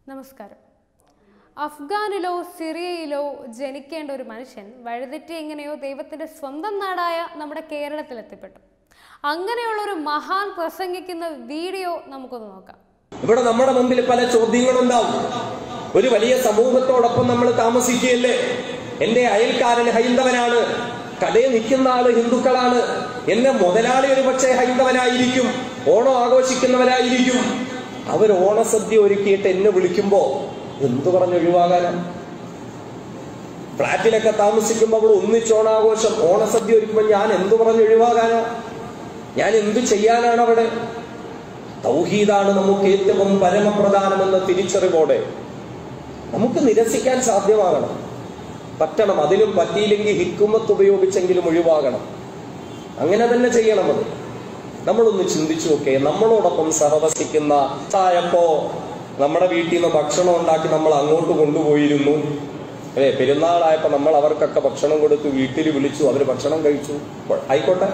നമസ്കാരം അഫ്ഗാനിലോ സിറിയയിലോ ജനിക്കേണ്ട ഒരു മനുഷ്യൻ വഴിതെറ്റി എങ്ങനെയോ ദൈവത്തിന്റെ സ്വന്തം നാടായ നമ്മുടെ കേരളത്തിൽ എത്തിപ്പെട്ടു അങ്ങനെയുള്ള ഒരു മഹാൻ പ്രസംഗിക്കുന്ന വീഡിയോ നമുക്കൊന്ന് നോക്കാം ഇവിടെ നമ്മുടെ മുമ്പിൽ പല ചോദ്യങ്ങളുണ്ടാവും ഒരു വലിയ സമൂഹത്തോടൊപ്പം നമ്മൾ താമസിക്കുകയല്ലേ എന്റെ അയൽക്കാരൻ ഹൈന്ദവനാണ് കടയിൽ നിൽക്കുന്ന ആള് ഹിന്ദുക്കളാണ് എന്റെ മുതലാളി ഒരു പക്ഷേ ഹൈന്ദവനായിരിക്കും ഓണം ആഘോഷിക്കുന്നവരായിരിക്കും അവർ ഓണസദ്യ ഒരുക്കിയിട്ട് എന്നെ വിളിക്കുമ്പോ എന്തു പറഞ്ഞ് ഒഴിവാകാനാണ് ഫ്ലാറ്റിലൊക്കെ താമസിക്കുമ്പോൾ അവൾ ഒന്നിച്ച് ഓണാഘോഷം ഓണസദ്യ ഒരുക്കുമ്പോൾ ഞാൻ എന്തു പറഞ്ഞ് ഒഴിവാകാനാ ഞാൻ എന്തു ചെയ്യാനാണ് അവിടെ തൗഹീദാണ് നമുക്ക് ഏറ്റവും പരമപ്രധാനമെന്ന തിരിച്ചറിവോടെ നമുക്ക് നിരസിക്കാൻ സാധ്യമാകണം പറ്റണം അതിനും പറ്റിയില്ലെങ്കിൽ ഹിക്കുമത്ത് ഉപയോഗിച്ചെങ്കിലും ഒഴിവാകണം അങ്ങനെ തന്നെ ചെയ്യണം അത് നമ്മളൊന്ന് ചിന്തിച്ചു നോക്കേ നമ്മളോടൊപ്പം സഹവസിക്കുന്ന ആയപ്പോ നമ്മുടെ വീട്ടിൽ നിന്ന് ഭക്ഷണം ഉണ്ടാക്കി നമ്മൾ അങ്ങോട്ട് കൊണ്ടുപോയിരുന്നു അല്ലേ പെരുന്നാളായപ്പോ നമ്മൾ അവർക്കൊക്കെ ഭക്ഷണം കൊടുത്തു വീട്ടിൽ വിളിച്ചു അവർ ഭക്ഷണം കഴിച്ചു ആയിക്കോട്ടെ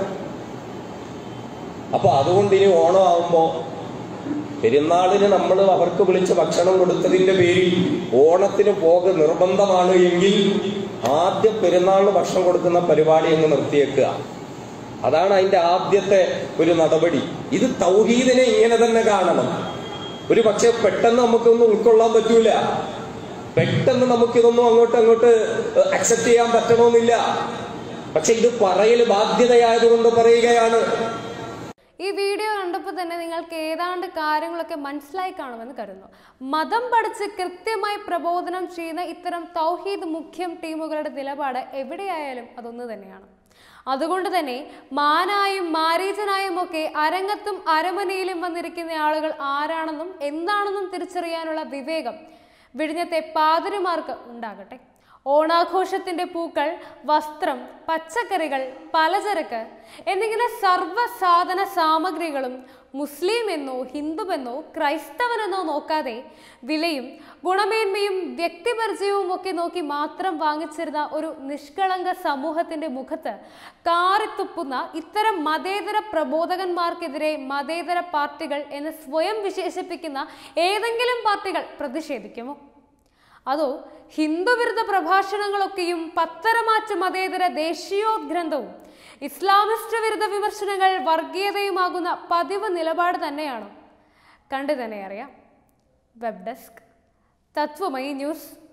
അപ്പൊ അതുകൊണ്ട് ഇനി ഓണം ആവുമ്പോ പെരുന്നാളിന് നമ്മൾ അവർക്ക് വിളിച്ച് ഭക്ഷണം കൊടുത്തതിന്റെ പേരിൽ ഓണത്തിന് പോക നിർബന്ധമാണ് എങ്കിൽ ആദ്യം പെരുന്നാളിന് ഭക്ഷണം കൊടുക്കുന്ന പരിപാടി അങ്ങ് നിർത്തിയേക്കുക അതാണ് അതിന്റെ ആദ്യത്തെ ഒരു നടപടി ഇത് തൗഹീദിനെ ഇങ്ങനെ തന്നെ കാണണം ഒരു പക്ഷെ പെട്ടെന്ന് നമുക്കൊന്നും ഉൾക്കൊള്ളാൻ പറ്റൂല പെട്ടെന്ന് നമുക്കിതൊന്നും അങ്ങോട്ട് അങ്ങോട്ട് അക്സെപ്റ്റ് ചെയ്യാൻ പറ്റണമെന്നില്ല പക്ഷെ ഇത് പറയൽ ബാധ്യതയായതുകൊണ്ട് പറയുകയാണ് ഈ വീഡിയോ കണ്ടപ്പോൾ തന്നെ നിങ്ങൾക്ക് ഏതാണ്ട് കാര്യങ്ങളൊക്കെ മനസ്സിലായി കാണുമെന്ന് കരുതുന്നു മതം പഠിച്ച് കൃത്യമായി പ്രബോധനം ചെയ്യുന്ന ഇത്തരം തൗഹീദ് മുഖ്യം ടീമുകളുടെ നിലപാട് എവിടെയായാലും അതൊന്നു തന്നെയാണ് അതുകൊണ്ട് തന്നെ മാനായും മാരീചനായും ഒക്കെ അരങ്ങത്തും അരമനയിലും വന്നിരിക്കുന്ന ആളുകൾ ആരാണെന്നും എന്താണെന്നും തിരിച്ചറിയാനുള്ള വിവേകം വിഴിഞ്ഞത്തെ പാതിരിമാർക്ക് ഉണ്ടാകട്ടെ ഓണാഘോഷത്തിന്റെ പൂക്കൾ വസ്ത്രം പച്ചക്കറികൾ പലചരക്ക് എന്നിങ്ങനെ സർവ്വസാധന സാമഗ്രികളും മുസ്ലിം എന്നോ ഹിന്ദുവെന്നോ ക്രൈസ്തവനെന്നോ നോക്കാതെ വിലയും ഗുണമേന്മയും വ്യക്തിപരിചയവും ഒക്കെ നോക്കി മാത്രം വാങ്ങിച്ചിരുന്ന ഒരു നിഷ്കളങ്ക സമൂഹത്തിന്റെ മുഖത്ത് കാറിത്തുപ്പുന്ന ഇത്തരം മതേതര പ്രബോധകന്മാർക്കെതിരെ മതേതര പാർട്ടികൾ എന്ന് സ്വയം വിശേഷിപ്പിക്കുന്ന ഏതെങ്കിലും പാർട്ടികൾ പ്രതിഷേധിക്കുമോ അതോ ഹിന്ദുവിരുദ്ധ പ്രഭാഷണങ്ങളൊക്കെയും പത്തരമാറ്റ മതേതര ദേശീയോദ്ഗ്രന്ഥവും ഇസ്ലാമിസ്റ്റ് വിരുദ്ധ വിമർശനങ്ങൾ വർഗീയതയുമാകുന്ന പതിവ് നിലപാട് തന്നെയാണോ കണ്ടു തന്നെ അറിയാം വെബ് ഡെസ്ക് തത്വമയി ന്യൂസ്